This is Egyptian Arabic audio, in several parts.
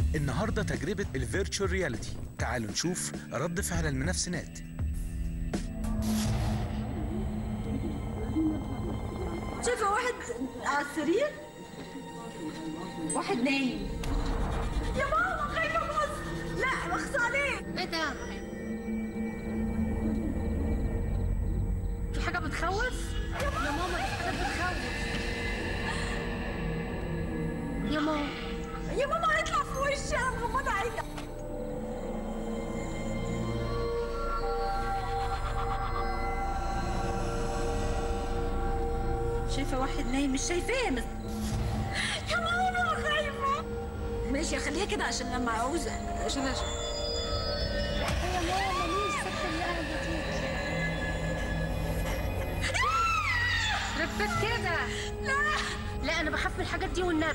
النهارده تجربة الفيرتشوال رياليتي تعالوا نشوف رد فعل المنافسينات شايفه واحد على السرير واحد نايم يا ماما خايفه ابص لا اخص عليك ايه ده؟ في حاجة بتخوف؟ يا ماما في حاجة بتخوف يا ماما يا ماما هيطلع في وشي انا مغمضه عيني شايفه واحد نايم مش شايفاه بس يا ماما خايفه ماشي اخليها كده عشان لما اعوز عشان عشان يا ماما مين الست اللي قاعدة دي؟ ربت كده لا لا أنا بخاف من الحاجات دي والنبي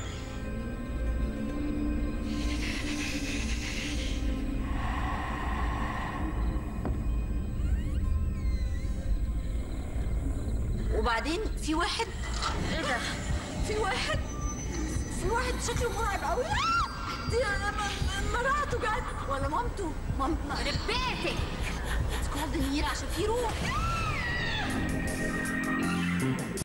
وبعدين في واحد ايه ده؟ في واحد في واحد شكله مرعب قوي دي م- مراته جت ولا مامته مام ربيتك كولد نير عشان في روح